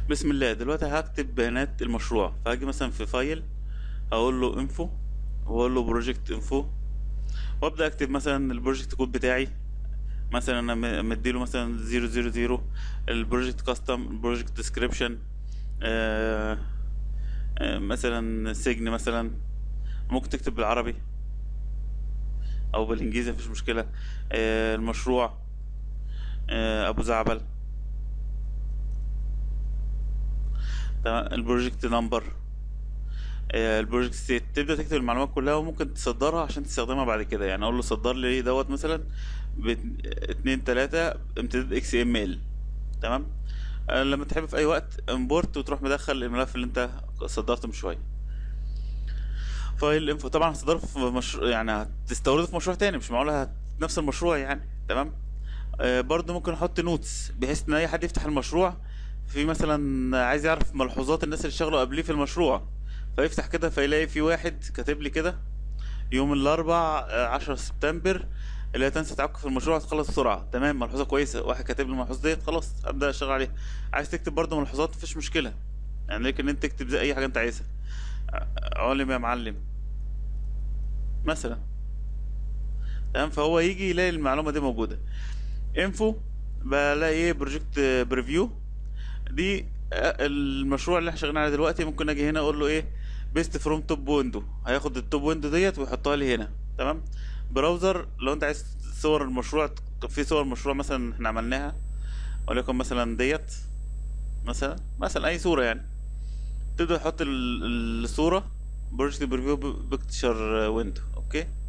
بسم الله دلوقتي هكتب بيانات المشروع فهاجي مثلا في فايل هقول له انفو واقول له بروجكت انفو وابدا اكتب مثلا البروجكت كود بتاعي مثلا انا م- مديله مثلا 000 البروجكت كاستم البروجكت ديسكريبشن مثلا سجن مثلا ممكن تكتب بالعربي او بالانجليزي مفيش مشكله آه، المشروع آه، ابو زعبل تمام البروجكت نمبر البروجكت ستيت تبدا تكتب المعلومات كلها وممكن تصدرها عشان تستخدمها بعد كده يعني اقول له صدر لي دوت مثلا ب 2 3 امتداد اكس ام ال تمام آه، لما تحب في اي وقت امبورت وتروح مدخل الملف اللي انت صدرته من شويه فايل انفو طبعا هتصدره في مشروع يعني هتستورده في مشروع تاني مش معقول هت... نفس المشروع يعني تمام آه برضو ممكن احط نوتس بحيث ان اي حد يفتح المشروع في مثلا عايز يعرف ملحوظات الناس اللي اشتغلوا قبليه في المشروع فيفتح كده فيلاقي في واحد كاتب لي كده يوم الاربع آه، 10 سبتمبر لا تنسى تعقب في المشروع هتخلص بسرعه تمام ملحوظه كويسه واحد كاتب لي الملحوظه ديت خلاص ابدا اشتغل عليها عايز تكتب برضو ملحوظات مفيش مشكله يعني لكن انت تكتب زي اي حاجه انت عايزها ع- علم يا معلم مثلا تمام فهو يجي يلاقي المعلومه دي موجوده انفو بلاقي ايه بروجكت بريفيو دي آه، المشروع اللي احنا شغالين عليه دلوقتي ممكن اجي هنا اقول له ايه بيست فروم توب ويندو هياخد التوب ويندو ديت ويحطها لي هنا تمام براوزر لو انت عايز صور المشروع في صور مشروع مثلا احنا عملناها وليكن مثلا ديت مثلا مثلا اي صوره يعني تبدا تحط ال- الصوره بروجكت بريفيو بيكتشر ويندو اوكي